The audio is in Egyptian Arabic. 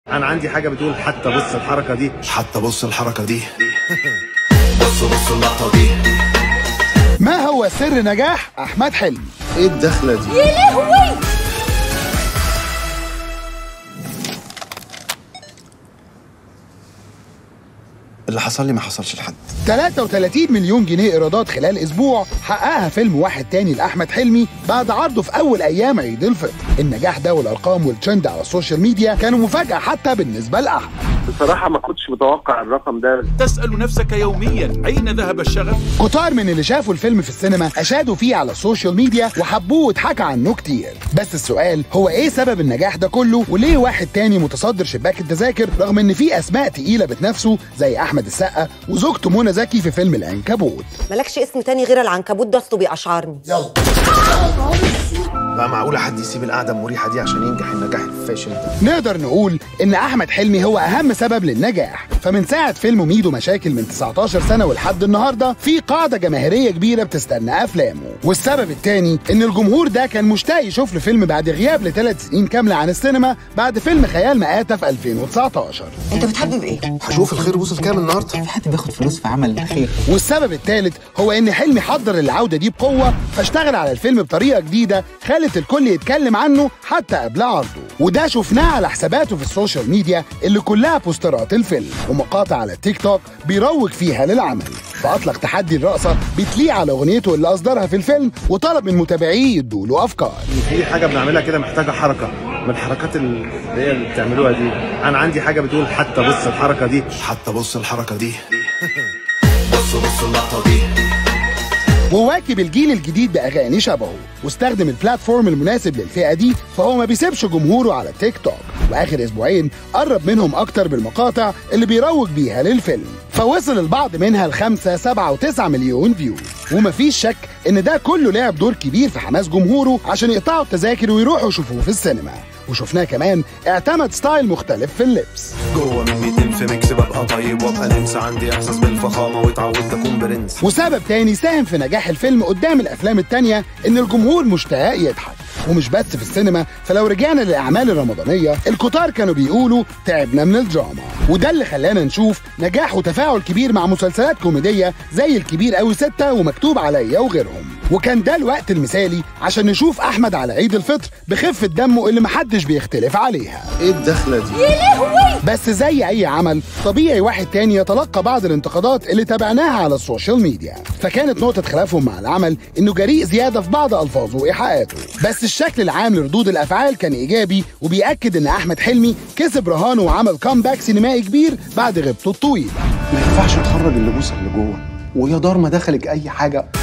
انا عندي حاجه بتقول حتى بص الحركه دي حتى بص الحركة دي بص بص اللقطة دي ما هو سر نجاح احمد حلمي ايه الدخله دي اللي حصل لي ما حصلش لحد 33 مليون جنيه ايرادات خلال اسبوع حققها فيلم واحد تاني لاحمد حلمي بعد عرضه في اول ايام عيد الفطر النجاح ده والارقام والترند على السوشيال ميديا كانوا مفاجاه حتى بالنسبه لاحمد بصراحه ما كنتش متوقع الرقم ده تسأل نفسك يوميا أين ذهب الشغف؟ كتار من اللي شافوا الفيلم في السينما اشادوا فيه على السوشيال ميديا وحبوه واتحكى عنه كتير بس السؤال هو ايه سبب النجاح ده كله وليه واحد تاني متصدر شباك التذاكر رغم ان في اسماء تقيله بتنافسه زي احمد السقا وزوجته منى زكي في فيلم العنكبوت مالكش اسم تاني غير العنكبوت ده اصله بيقشعرني بقى معقولة حد يسيب القعدة المريحة دي عشان ينجح النجاح الفاشل ده نقدر نقول ان احمد حلمي هو اهم سبب للنجاح فمن ساعه فيلم ميدو مشاكل من 19 سنه ولحد النهارده في قاعده جماهيريه كبيره بتستنى افلامه والسبب الثاني ان الجمهور ده كان مشتاق يشوف له فيلم بعد غياب لثلاث سنين كامله عن السينما بعد فيلم خيال مآتة في 2019 انت بتحب بايه؟ هشوف الخير وصل كام النهاردة في حد بياخد فلوس في عمل خير والسبب الثالث هو ان حلمي حضر العوده دي بقوه فاشتغل على الفيلم بطريقه جديده خلت الكل يتكلم عنه حتى قبل عرضه وده شفناه على حساباته في السوشيال ميديا اللي كلها بوسترات الفيلم ومقاطع على التيك توك بيروج فيها للعمل فاطلق تحدي الرقصه بتليق على اغنيته اللي اصدرها في الفيلم وطلب من متابعيه يدوا له افكار في حاجه بنعملها كده محتاجه حركه من الحركات اللي هي اللي بتعملوها دي انا عندي حاجه بتقول حتى بص الحركه دي حتى بص الحركة دي بص بص اللقطة دي وواكب الجيل الجديد باغاني شبهه واستخدم البلاتفورم المناسب للفئه دي فهو ما بيسيبش جمهوره على تيك توك واخر اسبوعين قرب منهم اكتر بالمقاطع اللي بيروج بيها للفيلم فوصل البعض منها لخمسة سبعة وتسعة مليون فيو ومفيش شك ان ده كله لعب دور كبير في حماس جمهوره عشان يقطعوا التذاكر ويروحوا يشوفوه في السينما وشفناه كمان اعتمد ستايل مختلف في اللبس جوه مني تلف ميكس ببقى طيب وابقى ننسى عندي احساس بالفخامة واتعودت اكون برنس وسبب تاني ساهم في نجاح الفيلم قدام الافلام التانية ان الجمهور مشتاق يضحك ومش بس في السينما فلو رجعنا للاعمال الرمضانيه الكتار كانوا بيقولوا تعبنا من الدراما وده اللي خلانا نشوف نجاح وتفاعل كبير مع مسلسلات كوميديه زي الكبير قوي ستة ومكتوب عليا وغيرهم وكان ده الوقت المثالي عشان نشوف احمد على عيد الفطر بخفه دمه اللي محدش بيختلف عليها ايه الدخله دي بس زي اي عمل طبيعي واحد تاني يتلقى بعض الانتقادات اللي تابعناها على السوشيال ميديا فكانت نقطة خلافهم مع العمل انه جريء زيادة في بعض الفاظه وايحاءاته بس الشكل العام لردود الافعال كان ايجابي وبيأكد ان احمد حلمي كسب رهانه وعمل كامباك سينمائي كبير بعد غيبته الطويلة ما ينفعش تخرج اللي بوصل لجوه ويا دار ما دخلك اي حاجة